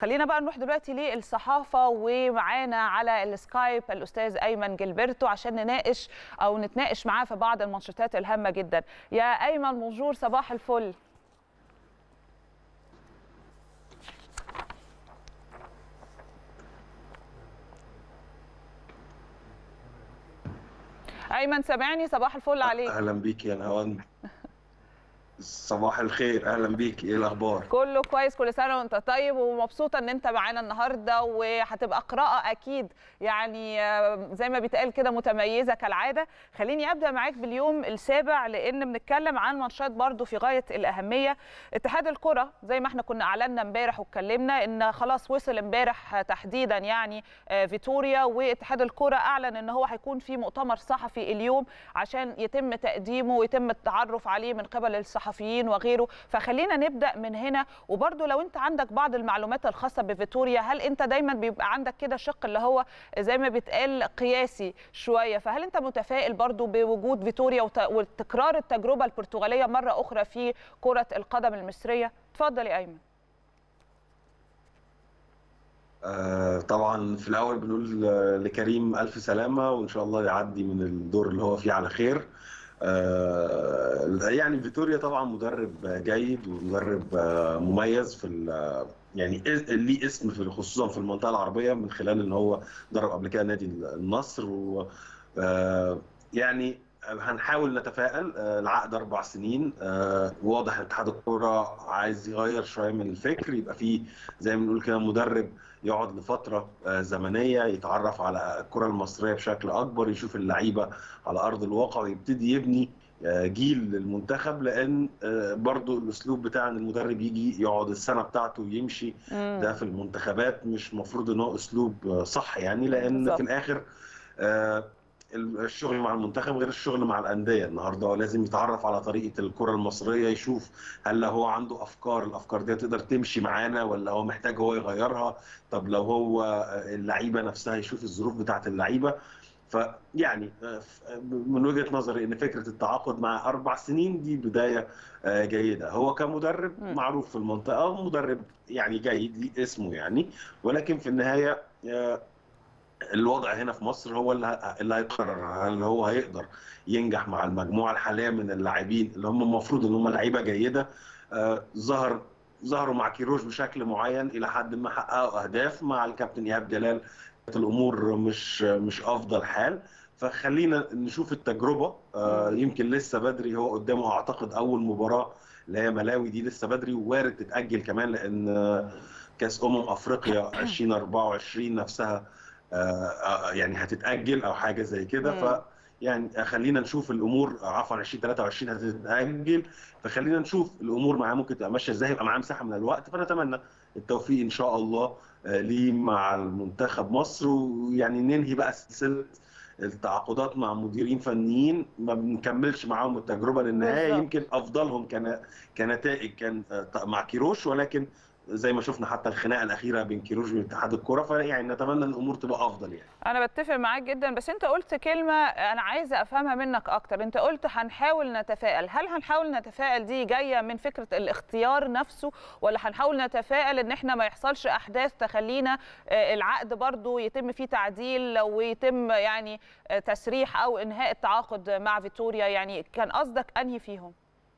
خلينا بقى نروح دلوقتي للصحافه ومعانا على السكايب الاستاذ ايمن جilberto عشان نناقش او نتناقش معاه في بعض المنشطات الهامه جدا يا ايمن بونجور صباح الفل ايمن سامعني صباح الفل عليك اهلا بيك يا نهاوند صباح الخير اهلا بيك ايه الاخبار كله كويس كل سنه وانت طيب ومبسوطه ان انت معانا النهارده وهتبقى قراءه اكيد يعني زي ما بيتقال كده متميزه كالعاده خليني ابدا معاك باليوم السابع لان بنتكلم عن ماتشات برضو في غايه الاهميه اتحاد الكره زي ما احنا كنا اعلنا امبارح واتكلمنا ان خلاص وصل امبارح تحديدا يعني فيتوريا واتحاد الكره اعلن ان هو هيكون في مؤتمر صحفي اليوم عشان يتم تقديمه ويتم التعرف عليه من قبل الصحفيين الصحفيين وغيره فخلينا نبدا من هنا وبرده لو انت عندك بعض المعلومات الخاصه بفيتوريا هل انت دايما بيبقى عندك كده شق اللي هو زي ما بيتقال قياسي شويه فهل انت متفائل برده بوجود فيتوريا وتكرار التجربه البرتغاليه مره اخرى في كره القدم المصريه اتفضل يا ايمن آه طبعا في الاول بنقول لكريم الف سلامه وان شاء الله يعدي من الدور اللي هو فيه على خير آه يعني فيتوريا طبعا مدرب جيد ومدرب مميز في يعني ليه اسم في خصوصا في المنطقه العربيه من خلال ان هو درب قبل كده نادي النصر و يعني هنحاول نتفائل العقد اربع سنين واضح اتحاد الكوره عايز يغير شويه من الفكر يبقى فيه زي ما بنقول كده مدرب يقعد لفتره زمنيه يتعرف على الكره المصريه بشكل اكبر يشوف اللعيبه على ارض الواقع ويبتدي يبني جيل للمنتخب لان برضو الاسلوب بتاع ان المدرب يجي يقعد السنه بتاعته ويمشي ده في المنتخبات مش مفروض ان هو اسلوب صح يعني لان بالزبط. في الاخر الشغل مع المنتخب غير الشغل مع الانديه النهارده هو لازم يتعرف على طريقه الكره المصريه يشوف هل هو عنده افكار الافكار دي تقدر تمشي معانا ولا هو محتاج هو يغيرها طب لو هو اللعيبه نفسها يشوف الظروف بتاعه اللعيبه فيعني من وجهه نظري ان فكره التعاقد مع اربع سنين دي بدايه جيده هو كمدرب معروف في المنطقه مدرب يعني جيد ليه اسمه يعني ولكن في النهايه الوضع هنا في مصر هو اللي هيقرر هل هو هيقدر ينجح مع المجموعه الحاليه من اللاعبين اللي هم المفروض ان هم لعيبه جيده آه ظهر ظهروا مع كيروش بشكل معين الى حد ما حققوا اهداف مع الكابتن ايهاب جلال الامور مش مش افضل حال فخلينا نشوف التجربه آه يمكن لسه بدري هو قدامه اعتقد اول مباراه اللي هي ملاوي دي لسه بدري ووارد تتاجل كمان لان كاس امم افريقيا 2024 نفسها يعني هتتاجل او حاجه زي كده ف يعني خلينا نشوف الامور عفوا 2023 هتتاجل فخلينا نشوف الامور معاه ممكن تبقى ماشيه ازاي هيبقى معاه مساحه من الوقت فنتمنى التوفيق ان شاء الله ليه مع المنتخب مصر ويعني ننهي بقى سلسله التعاقدات مع مديرين فنيين ما بنكملش معاهم التجربه للنهايه يمكن افضلهم كان كنتائج كان مع كيروش ولكن زي ما شفنا حتى الخناقه الاخيره بين كيروش وبين اتحاد الكره فيعني نتمنى ان الامور تبقى افضل يعني انا بتفق معاك جدا بس انت قلت كلمه انا عايزه افهمها منك اكتر انت قلت هنحاول نتفائل هل هنحاول نتفائل دي جايه من فكره الاختيار نفسه ولا هنحاول نتفائل ان احنا ما يحصلش احداث تخلينا العقد برضو يتم فيه تعديل ويتم يعني تسريح او انهاء التعاقد مع فيتوريا يعني كان قصدك انهي فيهم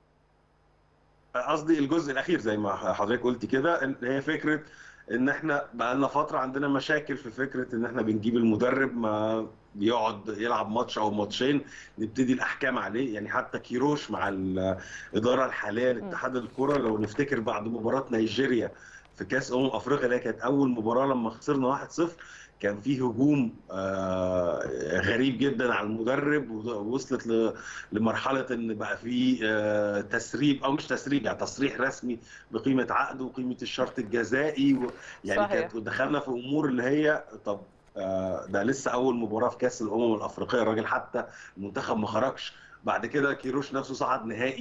قصدي الجزء الاخير زي ما حضرتك قلت كده هي فكره ان احنا بقى لنا فتره عندنا مشاكل في فكره ان احنا بنجيب المدرب ما بيقعد يلعب ماتش او ماتشين نبتدي الاحكام عليه يعني حتى كيروش مع الاداره الحاليه لاتحاد الكره لو نفتكر بعد مباراه نيجيريا في كاس امم افريقيا اللي كانت اول مباراه لما خسرنا 1-0 كان في هجوم غريب جدا على المدرب ووصلت لمرحله ان بقى في تسريب او مش تسريب يعني تصريح رسمي بقيمه عقده وقيمه الشرط الجزائي يعني صحيح. كانت دخلنا في امور اللي هي طب ده لسه اول مباراه في كاس الامم الافريقيه الراجل حتى المنتخب ما خرجش بعد كده كيروش نفسه صعد نهائي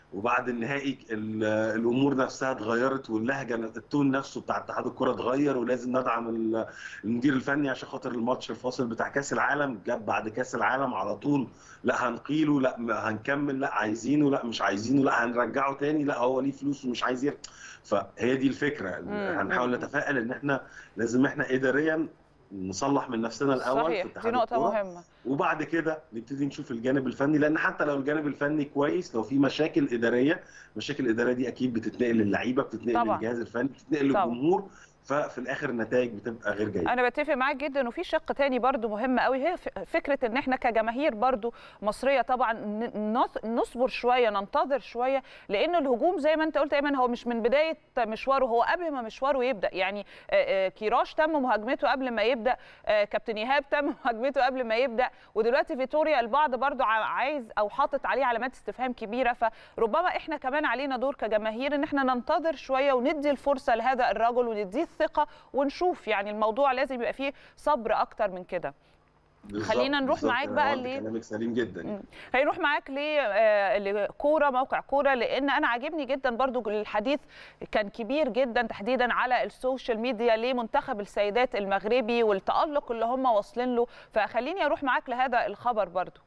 وبعد النهائي الامور نفسها اتغيرت واللهجه التون نفسه بتاع اتحاد الكره اتغير ولازم ندعم المدير الفني عشان خاطر الماتش الفاصل بتاع كاس العالم جاب بعد كاس العالم على طول لا هنقيله لا هنكمل لا عايزينه لا مش عايزينه لا هنرجعه تاني لا هو ليه فلوس ومش عايز يرجع فهي دي الفكره هنحاول نتفائل ان احنا لازم احنا اداريا نصلح من نفسنا الاول صحيح. في دي نقطه مهمه وبعد كده نبتدي نشوف الجانب الفني لان حتى لو الجانب الفني كويس لو في مشاكل اداريه المشاكل الاداريه دي اكيد بتتنقل للعيبه بتتنقل طبعا. للجهاز الفني بتتنقل للجمهور ففي الاخر النتائج بتبقى غير جيده انا بتفق معاك جدا وفي شق تاني برضو مهم قوي هي فكره ان احنا كجماهير برضو مصريه طبعا نصبر شويه ننتظر شويه لان الهجوم زي ما انت قلت ايمن هو مش من بدايه مشواره هو قبل ما مشواره يبدا يعني كيراش تم مهاجمته قبل ما يبدا كابتن ايهاب تم مهاجمته قبل ما يبدا ودلوقتي فيتوريا البعض برضو عايز او حاطط عليه علامات استفهام كبيره فربما احنا كمان علينا دور كجماهير ان احنا ننتظر شويه وندي الفرصه لهذا الرجل ونديه الثقه ونشوف يعني الموضوع لازم يبقى فيه صبر اكتر من كده خلينا نروح معاك بقى ل كلامك سليم جدا خلينا نروح معاك لكوره موقع كوره لان انا عاجبني جدا برضو الحديث كان كبير جدا تحديدا على السوشيال ميديا لمنتخب السيدات المغربي والتالق اللي هم واصلين له فخليني اروح معاك لهذا الخبر برضو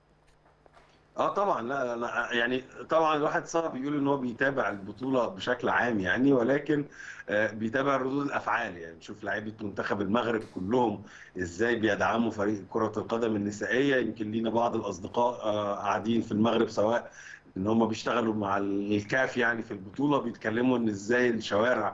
اه طبعا لا انا يعني طبعا الواحد صعب يقول ان هو بيتابع البطوله بشكل عام يعني ولكن آه بيتابع ردود الافعال يعني نشوف لعيبه منتخب المغرب كلهم ازاي بيدعموا فريق كره القدم النسائيه يمكن لينا بعض الاصدقاء آه قاعدين في المغرب سواء ان هم بيشتغلوا مع الكاف يعني في البطوله بيتكلموا ان ازاي الشوارع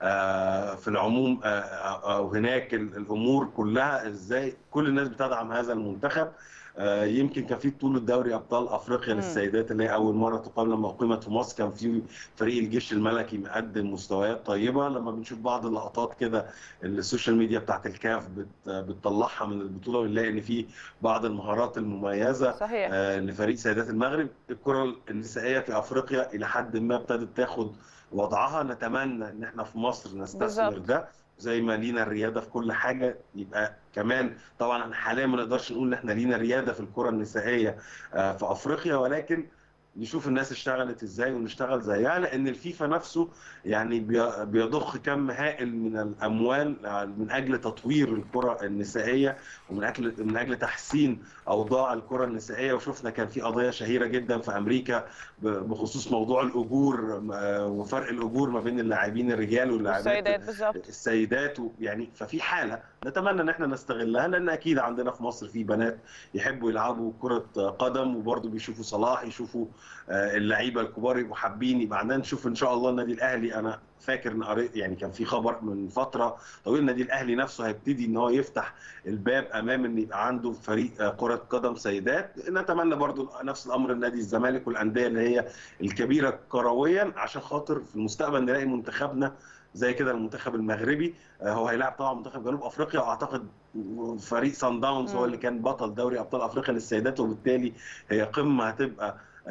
آه في العموم او هناك الامور كلها ازاي كل الناس بتدعم هذا المنتخب يمكن كان في بطوله دوري ابطال افريقيا م. للسيدات اللي هي اول مره تقام لما اقيمت في مصر كان في فريق الجيش الملكي مقدم مستويات طيبه لما بنشوف بعض اللقطات كده السوشيال ميديا بتاعت الكاف بت بتطلعها من البطوله بنلاقي ان في بعض المهارات المميزه صحيح. آه لفريق سيدات المغرب الكره النسائيه في افريقيا الى حد ما ابتدت تاخد وضعها نتمنى ان احنا في مصر نستثمر بالزبط. ده زي ما لينا الرياده في كل حاجه يبقى كمان طبعا حاليا ما نقدرش نقول ان احنا لينا رياده في الكره النسائيه في افريقيا ولكن نشوف الناس اشتغلت ازاي ونشتغل زيها لان الفيفا نفسه يعني بيضخ كم هائل من الاموال من اجل تطوير الكره النسائيه ومن اجل من اجل تحسين اوضاع الكره النسائيه وشفنا كان في قضيه شهيره جدا في امريكا بخصوص موضوع الاجور وفرق الاجور ما بين اللاعبين الرجال واللاعبات السيدات بالظبط السيدات يعني ففي حاله نتمنى ان احنا نستغلها لان اكيد عندنا في مصر في بنات يحبوا يلعبوا كره قدم وبرضه بيشوفوا صلاح يشوفوا اللعيبه الكبار يبقوا حابين يبقى عندنا نشوف ان شاء الله النادي الاهلي انا فاكر ان قريت يعني كان في خبر من فتره طويل النادي الاهلي نفسه هيبتدي ان هو يفتح الباب امام ان يبقى عنده فريق كره قدم سيدات نتمنى برضو نفس الامر النادي الزمالك والانديه اللي هي الكبيره كرويا عشان خاطر في المستقبل نلاقي منتخبنا زي كده المنتخب المغربي هو هيلاعب طبعا منتخب جنوب افريقيا واعتقد فريق سان داونز هو اللي كان بطل دوري ابطال افريقيا للسيدات وبالتالي هي قمه هتبقى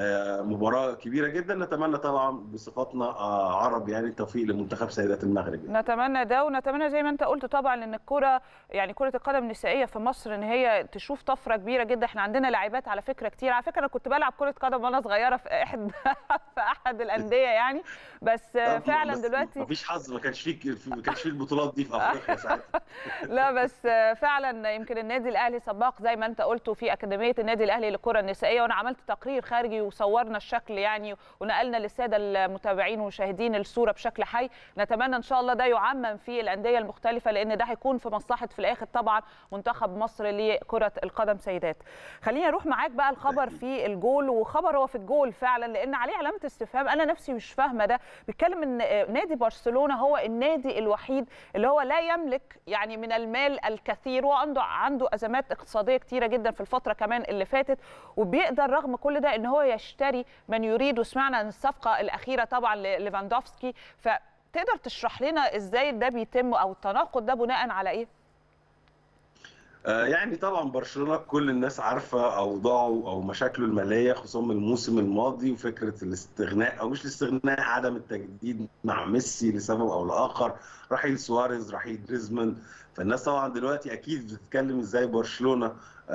مباراه كبيره جدا نتمنى طبعا بصفتنا عرب يعني التوفيق لمنتخب سيدات المغرب نتمنى ده ونتمنى زي ما انت قلت طبعا ان الكره يعني كره القدم النسائيه في مصر ان هي تشوف طفره كبيره جدا احنا عندنا لاعبات على فكره كتير على فكره انا كنت بلعب كره قدم وانا صغيره في احد في احد الانديه يعني بس فعلا بس دلوقتي مفيش حظ ما كانش فيك ما كانش فيه البطولات دي في افريقيا ساعتها لا بس فعلا يمكن النادي الاهلي سباق زي ما انت قلت في اكاديميه النادي الاهلي للكره النسائيه وانا عملت تقرير خارجي وصورنا الشكل يعني ونقلنا للساده المتابعين والمشاهدين الصوره بشكل حي نتمنى ان شاء الله ده يعمم في الانديه المختلفه لان ده هيكون في مصلحه في الاخر طبعا منتخب مصر لكره القدم سيدات خليني اروح معاك بقى الخبر في الجول وخبر هو في الجول فعلا لان عليه علامه استفهام انا نفسي مش فاهمه ده بيتكلم ان نادي برشلونه هو النادي الوحيد اللي هو لا يملك يعني من المال الكثير وعنده عنده ازمات اقتصاديه كتيره جدا في الفتره كمان اللي فاتت وبيقدر رغم كل ده ان هو يشتري من يريد وسمعنا عن الصفقه الاخيره طبعا لليفاندوفسكي فتقدر تشرح لنا ازاي ده بيتم او التناقض ده بناء على ايه؟ يعني طبعا برشلونه كل الناس عارفه اوضاعه او مشاكله الماليه خصوصا من الموسم الماضي وفكره الاستغناء او مش الاستغناء عدم التجديد مع ميسي لسبب او لاخر رحيل سواريز رحيل جريزمان فالناس طبعا دلوقتي اكيد بتتكلم ازاي برشلونه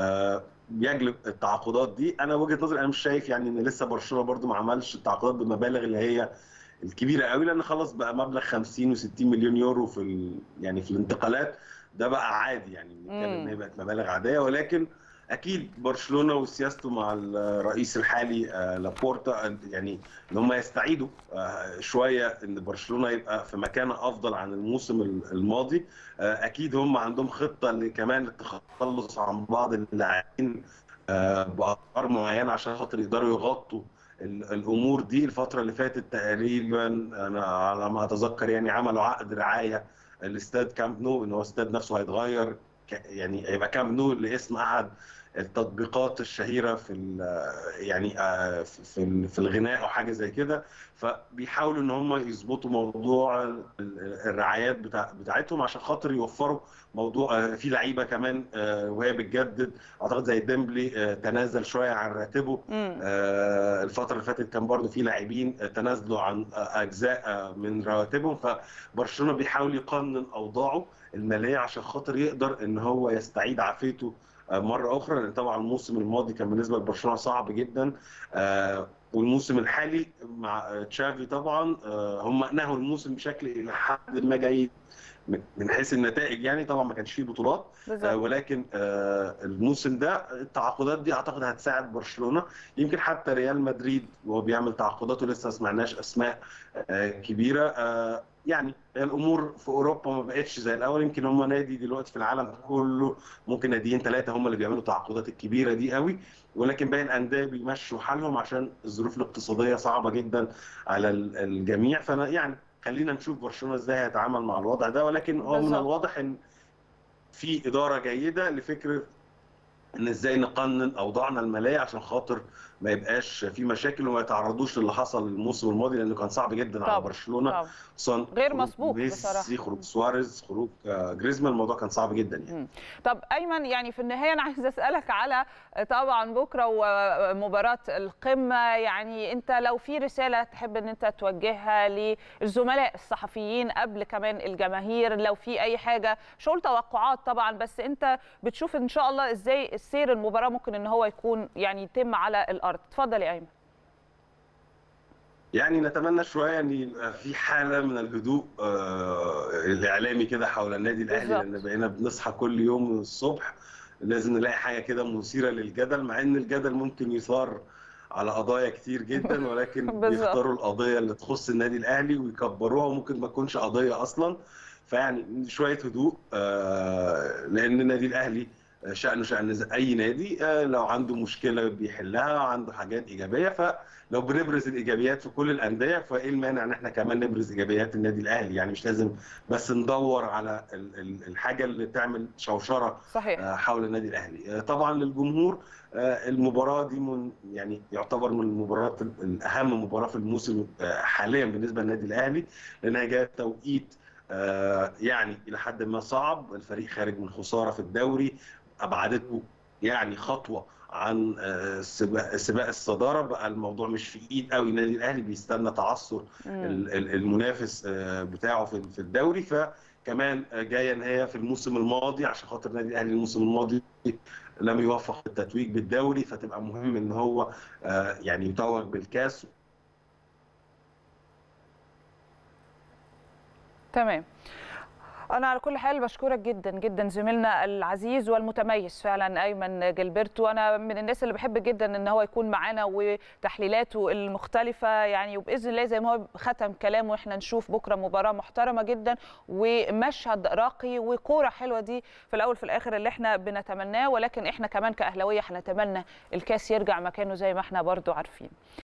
بيجلب التعاقدات دي انا وجهه نظري انا مش شايف يعني ان لسه برشلونه برده ما عملش التعاقدات بالمبالغ اللي هي الكبيره قوي لان خلاص بقى مبلغ 50 و60 مليون يورو في ال... يعني في الانتقالات ده بقى عادي يعني بنتكلم ان هي بقت مبالغ عاديه ولكن اكيد برشلونه وسياسته مع الرئيس الحالي لابورتا يعني ان هم يستعيدوا شويه ان برشلونه يبقى في مكانه افضل عن الموسم الماضي اكيد هم عندهم خطه كمان للتخلص عن بعض اللاعبين باسعار معينه عشان خاطر يقدروا يغطوا الامور دي الفتره اللي فاتت تقريبا انا على ما اتذكر يعني عملوا عقد رعايه الاستاد كامب نو ان هو استاد نفسه هيتغير يعني هيبقى كامب نو لاسم احد التطبيقات الشهيره في يعني في في الغناء او حاجه زي كده فبيحاولوا ان هم يظبطوا موضوع الرعايات بتاع بتاعتهم عشان خاطر يوفروا موضوع في لعيبه كمان وهي بتجدد اعتقد زي ديمبلي تنازل شويه عن راتبه الفتره اللي فاتت كان برضو في لاعبين تنازلوا عن اجزاء من رواتبهم فبرشلونه بيحاول يقنن اوضاعه الماليه عشان خاطر يقدر ان هو يستعيد عافيته مره اخرى لان طبعا الموسم الماضي كان بالنسبه لبرشلونه صعب جدا والموسم الحالي مع تشافي طبعا هم انهوا الموسم بشكل الى حد ما جيد من حيث النتائج يعني طبعا ما كانش فيه بطولات بالزبط. ولكن الموسم ده التعاقدات دي اعتقد هتساعد برشلونه يمكن حتى ريال مدريد وهو بيعمل تعاقداته لسه ما سمعناش اسماء كبيره يعني الامور في اوروبا ما بقتش زي الاول يمكن هم نادي دلوقتي في العالم كله ممكن ناديين ثلاثه هم اللي بيعملوا التعاقدات الكبيره دي قوي ولكن باقي الانديه بيمشوا حالهم عشان الظروف الاقتصاديه صعبه جدا على الجميع فانا يعني خلينا نشوف برشلونه ازاي هيتعامل مع الوضع ده ولكن هو من الواضح ان في اداره جيده لفكره ان ازاي نقنن اوضاعنا الماليه عشان خاطر ما يبقاش في مشاكل وما يتعرضوش للي حصل الموسم الماضي لانه كان صعب جدا طبعا. على برشلونه خصوصا غير مسبوق بصراحه خروج سواريز خروج جريزمان الموضوع كان صعب جدا يعني م. طب ايمن يعني في النهايه انا عايزه اسالك على طبعا بكره ومباراه القمه يعني انت لو في رساله تحب ان انت توجهها للزملاء الصحفيين قبل كمان الجماهير لو في اي حاجه شغل توقعات طبعا بس انت بتشوف ان شاء الله ازاي سير المباراه ممكن ان هو يكون يعني يتم على الارض اتفضل يا ايمن يعني نتمنى شويه ان يبقى في حاله من الهدوء آه الاعلامي كده حول النادي الاهلي لان بقينا بنصحى كل يوم الصبح لازم نلاقي حاجه كده مثيره للجدل مع ان الجدل ممكن يثار على قضايا كتير جدا ولكن بيختاروا القضيه اللي تخص النادي الاهلي ويكبروها وممكن ما تكونش قضيه اصلا فيعني شويه هدوء آه لان النادي الاهلي شأنه شأن أي نادي لو عنده مشكلة بيحلها عنده حاجات إيجابية فلو بنبرز الإيجابيات في كل الأندية فإيه المانع إن إحنا كمان نبرز إيجابيات النادي الأهلي يعني مش لازم بس ندور على الحاجة اللي تعمل شوشرة صحيح. حول النادي الأهلي طبعا للجمهور المباراة دي من يعني يعتبر من المباريات الأهم مباراة في الموسم حاليا بالنسبة للنادي الأهلي لأنها جاية توقيت يعني إلى حد ما صعب الفريق خارج من خسارة في الدوري ابعدته يعني خطوه عن سباق, سباق الصداره بقى الموضوع مش في ايد قوي النادي الاهلي بيستنى تعثر المنافس بتاعه في الدوري فكمان جايه ان هي في الموسم الماضي عشان خاطر النادي الاهلي الموسم الماضي لم يوفق التتويج بالدوري فتبقى مهم ان هو يعني يتوج بالكاس تمام انا على كل حال بشكرك جدا جدا زميلنا العزيز والمتميز فعلا ايمن جilberto وانا من الناس اللي بحب جدا ان هو يكون معانا وتحليلاته المختلفه يعني وباذن الله زي ما هو ختم كلامه احنا نشوف بكره مباراه محترمه جدا ومشهد راقي وكوره حلوه دي في الاول في الاخر اللي احنا بنتمناه ولكن احنا كمان كاهلاويه هنتمنى الكاس يرجع مكانه زي ما احنا برضو عارفين